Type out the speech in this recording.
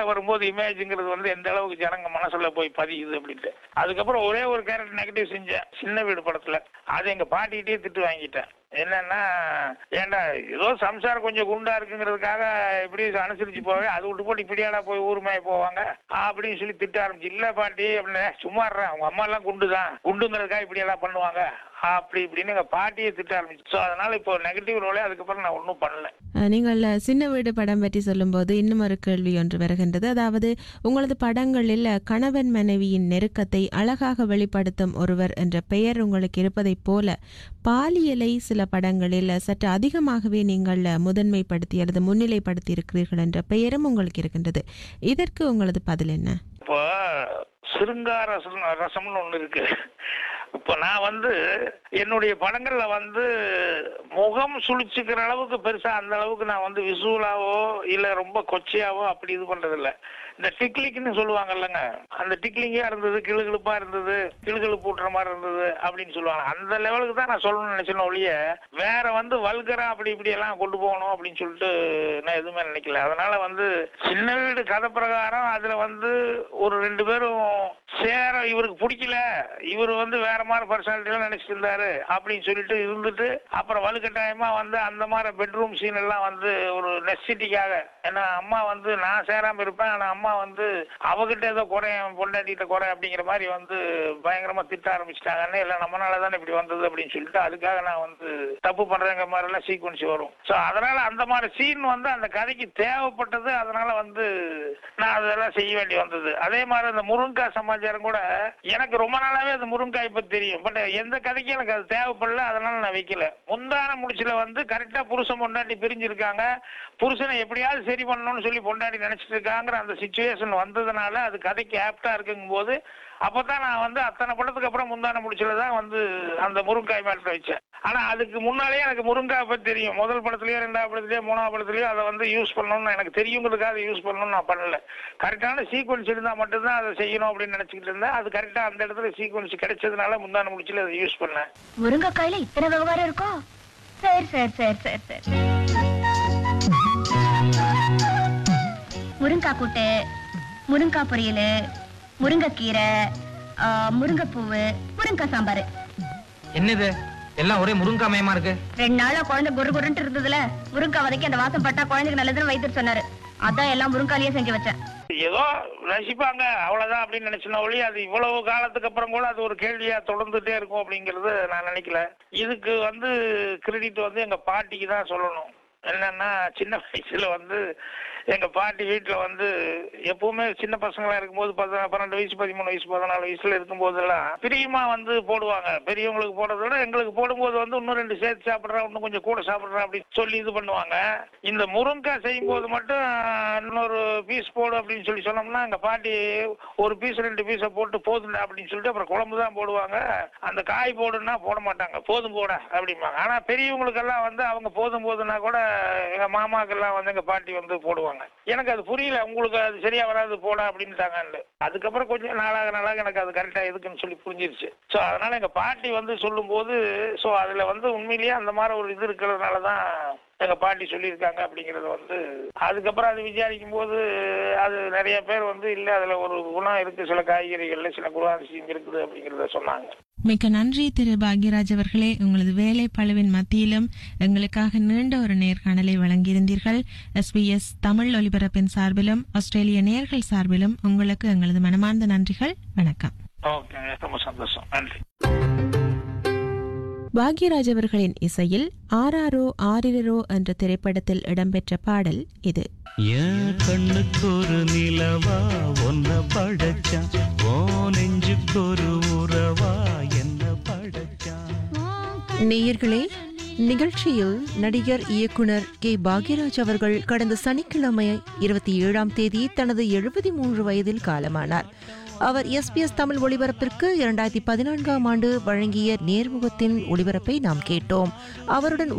படத்துல வரும்போது இமேஜ்ங்கிறது வந்து எந்த அளவுக்கு ஜனங்க மனசுல போய் பதியுது அப்படின்ட்டு அதுக்கப்புறம் ஒரே ஒரு கேரக்டர் நெகட்டிவ் செஞ்சேன் சின்ன வீடு படத்துல அது எங்க பாட்டிகிட்டே திட்டு வாங்கிட்டேன் என்னன்னா ஏன்டா ஏதோ சம்சாரம் கொஞ்சம் குண்டா இருக்குங்கிறதுக்காக இப்படி அனுசரிச்சு போவே அது விட்டு போட்டு இப்படியாடா போய் ஊருமாய போவாங்க அப்படின்னு சொல்லி திட்ட ஆரம்பிச்சு இல்ல பாட்டி அப்படின்னு சும்மா இருறேன் அவங்க அம்மா எல்லாம் குண்டு தான் குண்டுங்கிறதுக்காக இப்படி எல்லாம் பண்ணுவாங்க அப்படி இப்படின்னு எங்க பாட்டியை திட்ட ஆரம்பிச்சு ஸோ அதனால இப்போ நெகட்டிவ் ரோலே அதுக்கப்புறம் நான் ஒன்றும் பண்ணல அஹ், நீங்கள் சின்ன வீடு படம் பற்றி சொல்லும்போது இன்னும் ஒரு கேள்வி ஒன்று வருகின்றது அதாவது உங்களது படங்களில் கணவன் மனைவியின் நெருக்கத்தை அழகாக வெளிப்படுத்தும் ஒருவர் என்ற பெயர் உங்களுக்கு இருப்பதைப் போல பாலியலை சில படங்களில் சற்று அதிகமாகவே நீங்கள் முதன்மைப்படுத்தி அல்லது முன்னிலைப்படுத்தி இருக்கிறீர்கள் என்ற பெயரும் உங்களுக்கு இருக்கின்றது இதற்கு உங்களது பதில் என்ன இப்போ சிருங்கார ரசம் ரசம்னு ஒண்ணு இருக்கு இப்போ நான் வந்து என்னுடைய படங்கள்ல வந்து முகம் சுழிச்சுக்கிற அளவுக்கு பெருசா அந்த அளவுக்கு நான் வந்து விசுவலாவோ இல்ல ரொம்ப கொச்சையாவோ அப்படி இது பண்றது இல்ல இந்த டிக்லிக்னு சொல்லுவாங்கல்லங்க அந்த டிக்லிங்கா இருந்தது கிளுகிழுப்பா இருந்தது கிளுகிழுப்பு ஊட்டுற மாதிரி இருந்தது அப்படின்னு சொல்லுவாங்க அந்த லெவலுக்கு தான் நான் சொல்லணும்னு நினைச்சேன் ஒழிய வேற வந்து வல்கரா அப்படி இப்படி எல்லாம் கொண்டு போகணும் அப்படின்னு சொல்லிட்டு நான் எதுவுமே நினைக்கல அதனால வந்து சின்ன வீடு கதை பிரகாரம் அதுல வந்து ஒரு ரெண்டு பேரும் சேர இவருக்கு பிடிக்கல இவர் வந்து வேற மாதிரி பர்சனாலிட்டிலாம் நினைச்சிட்டு இருந்தாரு அப்படின்னு சொல்லிட்டு இருந்துட்டு அப்புறம் வலுக்கட்டாயமா வந்து அந்த மாதிரி பெட்ரூம் சீன் எல்லாம் வந்து ஒரு நெசிட்டிக்காக ஏன்னா அம்மா வந்து நான் சேராம இருப்பேன் ஆனா அம்மா வந்து அவகிட்ட ஏதோ குறை என் பொண்டாட்டிகிட்ட குறை அப்படிங்கிற மாதிரி வந்து பயங்கரமா திட்ட ஆரம்பிச்சிட்டாங்கன்னு இல்லை நம்மளால தானே இப்படி வந்தது அப்படின்னு சொல்லிட்டு அதுக்காக நான் வந்து தப்பு பண்றேங்கிற மாதிரி எல்லாம் சீக்வன்ஸ் வரும் ஸோ அதனால அந்த மாதிரி சீன் வந்து அந்த கதைக்கு தேவைப்பட்டது அதனால வந்து நான் அதெல்லாம் செய்ய வேண்டி வந்தது அதே மாதிரி அந்த முருங்கக்காய் சமாச்சாரம் கூட எனக்கு ரொம்ப நாளாவே அந்த முருங்காய் பத்தி தெரியும் பட் எந்த கதைக்கும் எனக்கு அது தேவைப்படல அதனால நான் வைக்கல முந்தான முடிச்சுல வந்து கரெக்டா புருஷன் பொண்டாட்டி பிரிஞ்சிருக்காங்க புருஷனை எப்படியாவது சரி பண்ணணும்னு சொல்லி பொண்டாட்டி நினைச்சிட்டு இருக்காங்கிற அந்த சுச்சுவேஷன் வந்ததுனால அது கதைக்கு ஆப்டா இருக்குங்கும் போது அப்பதான் நான் வந்து அத்தனை படத்துக்கு அப்புறம் முந்தான முடிச்சுல தான் வந்து அந்த முருங்காய் மேட்டர் வச்சேன் ஆனா அதுக்கு முன்னாலேயே எனக்கு முருங்காய் பத்தி தெரியும் முதல் படத்துலயோ ரெண்டாவது படத்துலயோ மூணாவது படத்துலயோ அதை வந்து யூஸ் பண்ணணும்னு எனக்கு தெரியுங்கிறதுக்காக யூஸ் பண்ணணும்னு நான் பண்ணல கரெக்டான சீக்வன்ஸ் இருந்தா மட்டும்தான் அதை செய்யணும் அப்படின்னு நினைச்சுக்கிட்டு இருந்தேன் அது கரெக்டா அந்த இடத்துல சீக்வன்ஸ் கிடைச்சதுனால முந்தான முடிச்சுல அதை யூஸ் பண்ணேன் முருங்கைக்காயில இத்தனை விவகாரம் இருக்கும் சரி சரி சரி சரி சரி முருங்காய் கூட்டு முருங்காய் பொரியல் முருங்கைக்கீரை ஆ, முருங்கைப்பூவு முருங்காய் சாம்பார் என்னது எல்லாம் ஒரே முருங்காமயமா இருக்கு ரெண்டு நாளா குழந்தை குரு குருன்ட்டு இருந்ததுல முருங்காய் வதக்கி அந்த வாசம் பட்டா குழந்தைக்கு நல்லதுன்னு வைத்திரு சொன்னாரு அதான் எல்லாம் முருங்காலியே செஞ்சு வச்சேன் ஏதோ ரசிப்பாங்க அவ்வளவுதான் அப்படின்னு நினைச்சன ஒளி அது இவ்வளவு காலத்துக்கு அப்புறம் கூட அது ஒரு கேள்வியா தொடர்ந்துட்டே இருக்கும் அப்படிங்கறது நான் நினைக்கல இதுக்கு வந்து கிரெடிட் வந்து எங்க பாட்டிக்கு தான் சொல்லணும் என்னன்னா சின்ன வயசுல வந்து எங்க பாட்டி வீட்டுல வந்து எப்பவுமே சின்ன பசங்களா இருக்கும்போது பத்து பன்னெண்டு வயசு பதிமூணு வயசு பதினாலு வயசுல இருக்கும்போதெல்லாம் பிரியமா வந்து போடுவாங்க பெரியவங்களுக்கு போடுறத விட எங்களுக்கு போடும்போது வந்து இன்னும் ரெண்டு சேர்த்து சாப்பிடுறா இன்னும் கொஞ்சம் கூட சாப்பிடுறா அப்படின்னு சொல்லி இது பண்ணுவாங்க இந்த முருங்காய் செய்யும் போது மட்டும் இன்னொரு பீஸ் போடு அப்படின்னு சொல்லி சொன்னோம்னா எங்க பாட்டி ஒரு பீஸ் ரெண்டு பீஸை போட்டு போதுண்டா அப்படின்னு சொல்லிட்டு அப்புறம் குழம்பு தான் போடுவாங்க அந்த காய் போடுன்னா போட மாட்டாங்க போதும் போட அப்படிம்பாங்க ஆனா பெரியவங்களுக்கெல்லாம் வந்து அவங்க போதும் போதுன்னா கூட எங்க மாமாக்கெல்லாம் வந்து எங்க பாட்டி வந்து போடுவாங்க எனக்கு அது புரியல உங்களுக்கு அது சரியா வராது போட அப்படின்ட்டாங்க அதுக்கப்புறம் கொஞ்சம் நாளாக நாளாக எனக்கு அது கரெக்டா எதுக்குன்னு சொல்லி புரிஞ்சிருச்சு ஸோ அதனால எங்க பாட்டி வந்து சொல்லும்போது ஸோ அதுல வந்து உண்மையிலேயே அந்த மாதிரி ஒரு இது இருக்கிறதுனால தான் எங்க பாட்டி சொல்லியிருக்காங்க அப்படிங்கறது வந்து அதுக்கப்புறம் அது விசாரிக்கும் போது அது நிறைய பேர் வந்து இல்ல அதுல ஒரு குணம் இருக்கு சில காய்கறிகள்ல சில குணாதிசயம் இருக்குது அப்படிங்கறத சொன்னாங்க மிக்க நன்றி திரு பாக்யராஜ் அவர்களே உங்களது வேலை பழுவின் மத்தியிலும் எங்களுக்காக நீண்ட ஒரு நேர்காணலை வழங்கியிருந்தீர்கள் எஸ்பிஎஸ் தமிழ் ஒலிபரப்பின் சார்பிலும் ஆஸ்திரேலிய நேர்கள் சார்பிலும் உங்களுக்கு எங்களது மனமார்ந்த நன்றிகள் வணக்கம் ஓகே ரொம்ப சந்தோஷம் நன்றி பாக்யராஜ் அவர்களின் இசையில் ஆராரோ ஆரிரோ என்ற திரைப்படத்தில் இடம்பெற்ற பாடல் இது என் கண்ணுக்கு ஒரு நிலவா ஒன்ன படைச்சான் ஓ நெஞ்சுக்கு ஒரு உறவா என்ன படைச்சான் நேயர்களே நிகழ்ச்சியில் நடிகர் இயக்குனர் கே பாக்யராஜ் அவர்கள் கடந்த சனிக்கிழமை இருபத்தி ஏழாம் தேதி தனது எழுபத்தி மூன்று வயதில் காலமானார் அவர் எஸ்பிஎஸ் தமிழ் ஒளிபரப்பிற்கு இரண்டாயிரத்தி பதினான்காம் ஆண்டு வழங்கிய நேர்முகத்தின் ஒளிபரப்பை நாம் கேட்டோம் அவருடன்